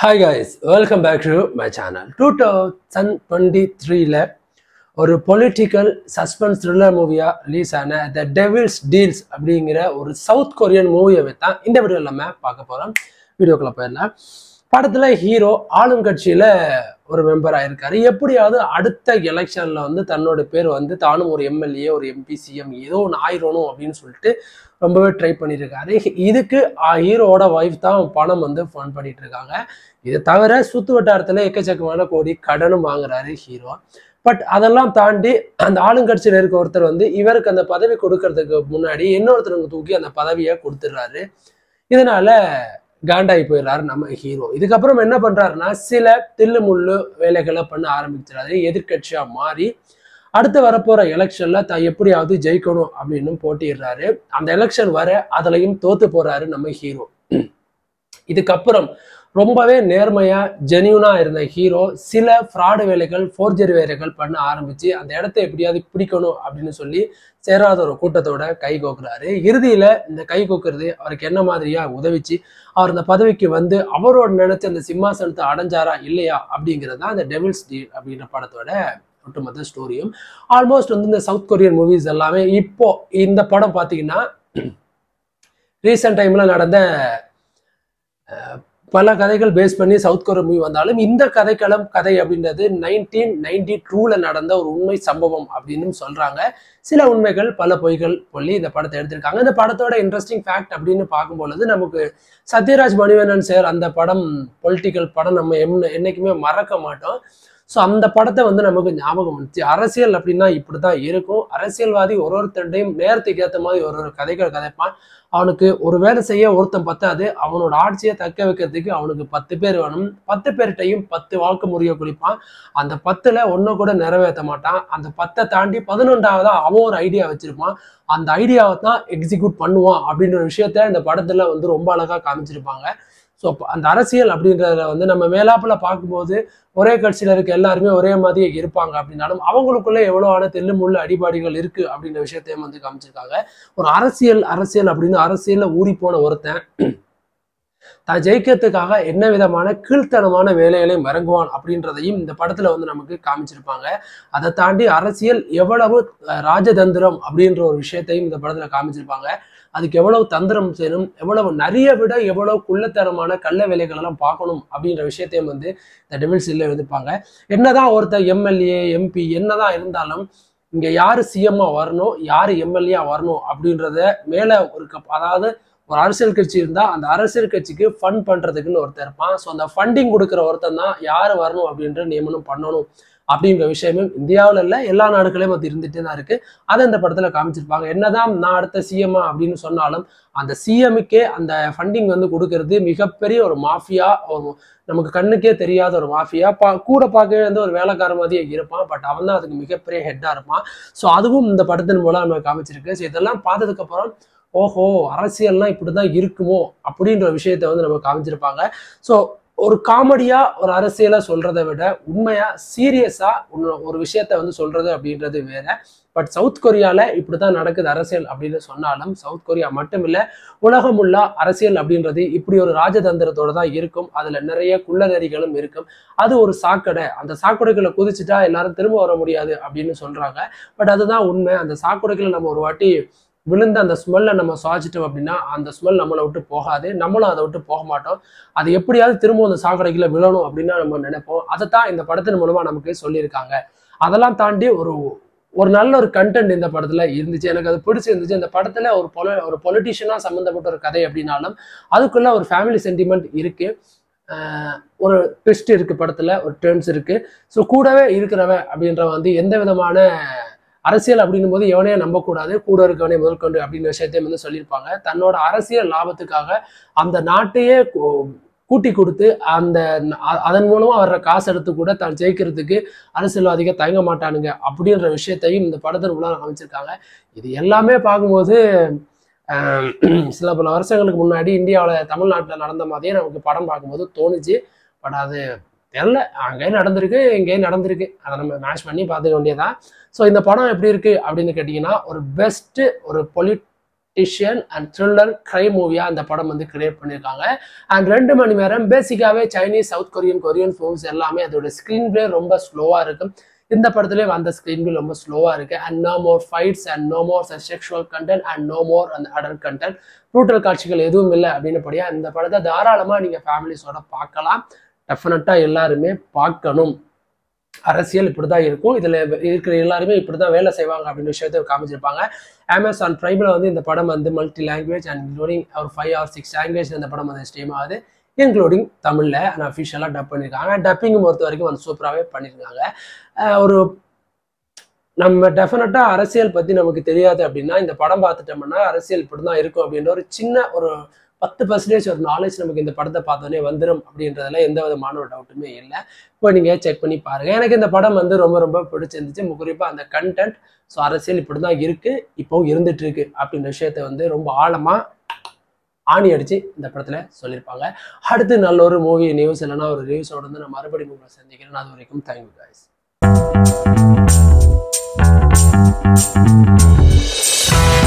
hi guys welcome back to my channel two thousand twenty த்ரீல ஒரு political suspense thriller மூவியாக release ஆன the devil's deals அப்படிங்கிற ஒரு சவுத் கொரியன் மூவியை தான் இந்த வீடியோவில் நம்ம பார்க்க போகிறோம் வீடியோக்குள்ள போயிடலாம் படத்தில் ஹீரோ ஆளும் கட்சியில் ஒரு மெம்பர் ஆயிருக்காரு எப்படியாவது அடுத்த எலெக்ஷனில் வந்து தன்னோட பேர் வந்து தானும் ஒரு எம்எல்ஏ ஒரு எம்பி சிஎம் ஏதோ ஒன்று ஆயிரணும் அப்படின்னு சொல்லிட்டு ரொம்பவே ட்ரை பண்ணியிருக்காரு இதுக்கு ஹீரோவோட ஒய்ஃப் தான் பணம் வந்து ஃபண்ட் பண்ணிட்டு இருக்காங்க இதை தவிர சுத்து வட்டாரத்தில் எக்கச்சக்கமான கோடி கடனும் வாங்குறாரு ஹீரோ பட் அதெல்லாம் தாண்டி அந்த ஆளுங்கட்சியில் இருக்க ஒருத்தர் வந்து இவருக்கு அந்த பதவி கொடுக்கறதுக்கு முன்னாடி இன்னொருத்தருக்கு தூக்கி அந்த பதவியை கொடுத்துட்றாரு இதனால காண்டாகி போயிடுறாரு நம்ம ஹீரோ இதுக்கப்புறம் என்ன பண்றாருன்னா சில தில்லு முள்ளு வேலைகளை பண்ண ஆரம்பிச்சிடாரு எதிர்கட்சியா மாறி அடுத்து வரப்போற எலெக்ஷன்ல தான் எப்படியாவது ஜெயிக்கணும் அப்படின்னு போட்டிடுறாரு அந்த எலெக்ஷன் வர அதுலயும் தோத்து போறாரு நம்ம ஹீரோ இதுக்கப்புறம் ரொம்பவே நேர்மையா ஜெனியூனா இருந்த ஹீரோ சில ஃப்ராடு வேலைகள் ஃபோர்ஜரி வேலைகள் பண்ண ஆரம்பிச்சு அந்த இடத்த எப்படியாவது பிடிக்கணும் அப்படின்னு சொல்லி சேராத ஒரு கூட்டத்தோட கை கோக்குறாரு இறுதியில இந்த கை கோக்குறது அவருக்கு என்ன மாதிரியா உதவிச்சு அவர் இந்த பதவிக்கு வந்து அவரோட நினைச்ச அந்த சிம்மாசனத்தை அடைஞ்சாரா இல்லையா அப்படிங்கிறது தான் இந்த டெவில்ஸ் டீல் அப்படின்ற படத்தோட ஒட்டுமொத்த ஸ்டோரியும் ஆல்மோஸ்ட் வந்து இந்த சவுத் கொரியன் மூவிஸ் எல்லாமே இப்போ இந்த படம் பார்த்தீங்கன்னா ரீசெண்ட் டைம்ல நடந்த பல கதைகள் பேஸ் பண்ணி சவுத் கொரிய மூவி வந்தாலும் இந்த கதைக்களம் கதை அப்படின்றது நைன்டீன் நைன்டி டூல நடந்த ஒரு உண்மை சம்பவம் அப்படின்னு சொல்றாங்க சில உண்மைகள் பல பொய்கள் சொல்லி இந்த படத்தை எடுத்திருக்காங்க இந்த படத்தோட இன்ட்ரெஸ்டிங் ஃபேக்ட் அப்படின்னு பார்க்கும்பொழுது நமக்கு சத்யராஜ் மணிவண்ணன் சார் அந்த படம் பொலிட்டிக்கல் படம் நம்ம எம் என்னைக்குமே மறக்க மாட்டோம் ஸோ அந்த படத்தை வந்து நமக்கு ஞாபகம் வந்துச்சு அரசியல் அப்படின்னா இப்படி தான் இருக்கும் அரசியல்வாதி ஒரு ஒருத்தருடையும் நேரத்துக்கு ஏற்ற மாதிரி ஒரு ஒரு கதைகள் கதைப்பான் அவனுக்கு ஒரு வேலை செய்ய ஒருத்தன் பத்தாது அவனோட ஆட்சியை தக்க வைக்கிறதுக்கு அவனுக்கு பத்து பேர் வேணும் பத்து பேர்கிட்டையும் பத்து வாழ்க்கை முறையை குளிப்பான் அந்த பத்துல ஒன்றை கூட நிறைவேற்ற மாட்டான் அந்த பத்தை தாண்டி பதினொன்றாவதா அவன் ஒரு ஐடியா வச்சிருப்பான் அந்த ஐடியாவை தான் எக்ஸிக்யூட் பண்ணுவான் அப்படின்ற ஒரு விஷயத்த இந்த படத்துல வந்து ரொம்ப அழகா காமிச்சிருப்பாங்க ஸோ அந்த அரசியல் அப்படின்றத வந்து நம்ம மேலாப்புல பார்க்கும்போது ஒரே கட்சியில் இருக்க எல்லாருமே ஒரே மாதிரி இருப்பாங்க அப்படின்னாலும் அவங்களுக்குள்ள எவ்வளோவான தெல்லு முள்ளு அடிபாடிகள் இருக்கு அப்படின்ற விஷயத்தையும் வந்து காமிச்சிருக்காங்க ஒரு அரசியல் அரசியல் அப்படின்னு அரசியல்ல ஊறி போன ஒருத்தன் தான் ஜெயிக்கிறதுக்காக என்ன விதமான கீழ்த்தனமான வேலைகளையும் இறங்குவான் அப்படின்றதையும் இந்த படத்துல வந்து நமக்கு காமிச்சிருப்பாங்க அதை தாண்டி அரசியல் எவ்வளவு ராஜதந்திரம் அப்படின்ற ஒரு விஷயத்தையும் இந்த படத்துல காமிச்சிருப்பாங்க அதுக்கு எவ்வளவு தந்திரம் செய்யணும் எவ்வளவு நிறைய விட எவ்வளவு குள்ளத்தனமான கள்ள வேலைகள் எல்லாம் பார்க்கணும் அப்படின்ற விஷயத்தையும் வந்து இந்த டெபிள் சீல்ல எழுதிப்பாங்க என்னதான் ஒருத்தர் எம்எல்ஏ எம்பி என்னதான் இருந்தாலும் இங்க யாரு சிஎம்மா வரணும் யாரு எம்எல்ஏ வரணும் அப்படின்றத மேல ஒரு அதாவது ஒரு அரசியல் கட்சி இருந்தா அந்த அரசியல் கட்சிக்கு ஃபண்ட் பண்றதுக்குன்னு ஒருத்தர் இருப்பான் ஸோ அந்த ஃபண்டிங் கொடுக்குற ஒருத்தன் தான் யாரு வரணும் அப்படின்ற நியமனம் பண்ணணும் அப்படிங்கிற விஷயமும் இந்தியாவில் இல்லை எல்லா நாடுகளையும் அது இருந்துகிட்டே தான் இருக்கு அதை இந்த படத்துல காமிச்சிருப்பாங்க என்னதான் நான் அடுத்த சிஎம் அப்படின்னு சொன்னாலும் அந்த சிஎம்முக்கே அந்த ஃபண்டிங் வந்து கொடுக்கறது மிகப்பெரிய ஒரு மாஃபியா ஒரு நமக்கு கண்ணுக்கே தெரியாத ஒரு மாஃபியா பா கூட பார்க்கவே வந்து ஒரு வேலைக்கார மாதிரியே இருப்பான் பட் அவன் தான் அதுக்கு மிகப்பெரிய ஹெட்டாக இருப்பான் ஸோ அதுவும் இந்த படத்தின் மூலம் நம்ம காமிச்சிருக்கு ஸோ இதெல்லாம் பார்த்ததுக்கு அப்புறம் ஓஹோ அரசியல்லாம் இப்படிதான் இருக்குமோ அப்படின்ற விஷயத்த வந்து நம்ம காமிச்சிருப்பாங்க ஸோ ஒரு காமெடியா ஒரு அரசியலை சொல்றதை விட உண்மையா சீரியஸா ஒரு விஷயத்த வந்து சொல்றது அப்படின்றது வேற பட் சவுத் கொரியால இப்படிதான் நடக்குது அரசியல் அப்படின்னு சொன்னாலும் சவுத் கொரியா மட்டும் இல்ல உலகம் உள்ள அரசியல் அப்படின்றது இப்படி ஒரு ராஜதந்திரத்தோட தான் இருக்கும் அதுல நிறைய குள்ளநெறிகளும் இருக்கும் அது ஒரு சாக்கடை அந்த சாக்கடைகளை குதிச்சுட்டா எல்லாரும் திரும்ப வர முடியாது அப்படின்னு சொல்றாங்க பட் அதுதான் உண்மை அந்த சாக்கடைகளை நம்ம ஒரு வாட்டி விழுந்த அந்த ஸ்மெல்லை நம்ம சுவாச்சிட்டோம் அப்படின்னா அந்த ஸ்மெல் நம்மளை விட்டு போகாது நம்மளும் அதை விட்டு போக மாட்டோம் அது எப்படியாவது திரும்ப அந்த சாக்கடைக்குள்ள விழணும் அப்படின்னு நம்ம நினைப்போம் அதை தான் இந்த படத்தின் மூலமா நமக்கு சொல்லியிருக்காங்க அதெல்லாம் தாண்டி ஒரு ஒரு நல்ல ஒரு கண்டென்ட் இந்த படத்துல இருந்துச்சு எனக்கு அது பிடிச்சிருந்துச்சு இந்த படத்துல ஒரு பொல ஒரு பொலிட்டிஷியனா சம்மந்தப்பட்ட ஒரு கதை அப்படின்னாலும் அதுக்குள்ள ஒரு ஃபேமிலி சென்டிமெண்ட் இருக்கு ஒரு ட்விஸ்ட் இருக்கு படத்துல ஒரு டேர்ன்ஸ் இருக்கு ஸோ கூடவே இருக்கிறவன் அப்படின்றவன் வந்து எந்த விதமான அரசியல் அப்படின்னும் போது எவனையே நம்பக்கூடாது கூட இருக்கவனே முதற்கொண்டு அப்படின்னு விஷயத்தையும் வந்து சொல்லியிருப்பாங்க தன்னோட அரசியல் லாபத்துக்காக அந்த நாட்டையே கூட்டி கொடுத்து அந்த அதன் மூலமா வர்ற காசு எடுத்து கூட தான் ஜெயிக்கிறதுக்கு அரசியல்வாதிக தயங்க மாட்டானுங்க அப்படின்ற விஷயத்தையும் இந்த படத்தின் மூலம் அமைச்சிருக்காங்க இது எல்லாமே பார்க்கும்போது சில பல வருஷங்களுக்கு முன்னாடி இந்தியாவில் தமிழ்நாட்டில் நடந்த மாதிரியே நமக்கு படம் பார்க்கும்போது தோணுச்சு பட் அது தெரில அங்கேயும் நடந்திருக்கு இங்கேயும் நடந்திருக்கு அதை நம்ம மேட்ச் பண்ணி பார்த்துக்க வேண்டியதான் ஸோ இந்த படம் எப்படி இருக்கு அப்படின்னு கேட்டிங்கன்னா ஒரு பெஸ்ட்டு ஒரு பொலி டிஷியன் அண்ட் த்ரில்லர் கிரை மூவியா அந்த படம் வந்து கிரியேட் பண்ணியிருக்காங்க அண்ட் ரெண்டு மணி நேரம் பேசிக்காவே Chinese south Korean Korean movies எல்லாமே அதோட ஸ்க்ரீன் பிளே ரொம்ப ஸ்லோவா இருக்கு இந்த படத்துலயே வந்த ஸ்க்ரீன் பிளே ரொம்ப ஸ்லோவா இருக்கு and no more fights and no more sexual content and no more அந்த அடல்ட் கண்டென்ட் ப்ரூட்டல் காட்சிகள் எதுவும் இல்லை அப்படின்னபடியா இந்த படத்தை தாராளமா நீங்க ஃபேமிலிஸோட பார்க்கலாம் டெஃபினட்டா எல்லாருமே பார்க்கணும் அரசியல் இப்படிதான் இருக்கும் இதுல இருக்கிற எல்லாருமே இப்படிதான் வேலை செய்வாங்க அப்படின்னு விஷயத்த காமிச்சிருப்பாங்க அமேசான் பிரைமில் வந்து இந்த படம் வந்து மல்டி லாங்குவேஜ் அண்ட் இன்க்ளூடிங் ஒரு ஃபைவ் ஆர் சிக்ஸ் லாங்குவேஜ் இந்த படம் வந்து ஸ்ட்ரீம் ஆகுது இன்க்ளூடிங் தமிழில் அண்ட் அஃபிஷியலாக டப் பண்ணியிருக்காங்க டப்பிங் பொறுத்த வரைக்கும் வந்து சூப்பராகவே பண்ணியிருக்காங்க அஹ் ஒரு நம்ம டெஃபினட்டாக அரசியல் பற்றி நமக்கு தெரியாது அப்படின்னா இந்த படம் பார்த்துட்டோம்னா அரசியல் இப்படி தான் இருக்கும் அப்படின்ற ஒரு சின்ன ஒரு பத்து பர்சன்டேஜ் ஒரு நாலேஜ் நமக்கு இந்த படத்தை பார்த்தோன்னே வந்துடும் அப்படின்றதுல எந்த விதமான ஒரு டவுட்டுமே இல்லை இப்போ நீங்கள் செக் பண்ணி பாருங்கள் எனக்கு இந்த படம் வந்து ரொம்ப ரொம்ப பிடிச்சிருந்துச்சு குறிப்பாக அந்த கண்டென்ட் ஸோ அரசியல் இப்படி தான் இருக்குது இப்போவும் இருந்துட்டு இருக்கு அப்படின்ற விஷயத்த வந்து ரொம்ப ஆழமாக ஆணி அடிச்சு இந்த படத்துல சொல்லியிருப்பாங்க அடுத்து நல்ல ஒரு மூவி நியூஸ் இல்லைன்னா ஒரு நியூஸோட வந்து நான் மறுபடியும் உங்களை சந்திக்கிறேன் அது வரைக்கும் தேங்க்யூ guys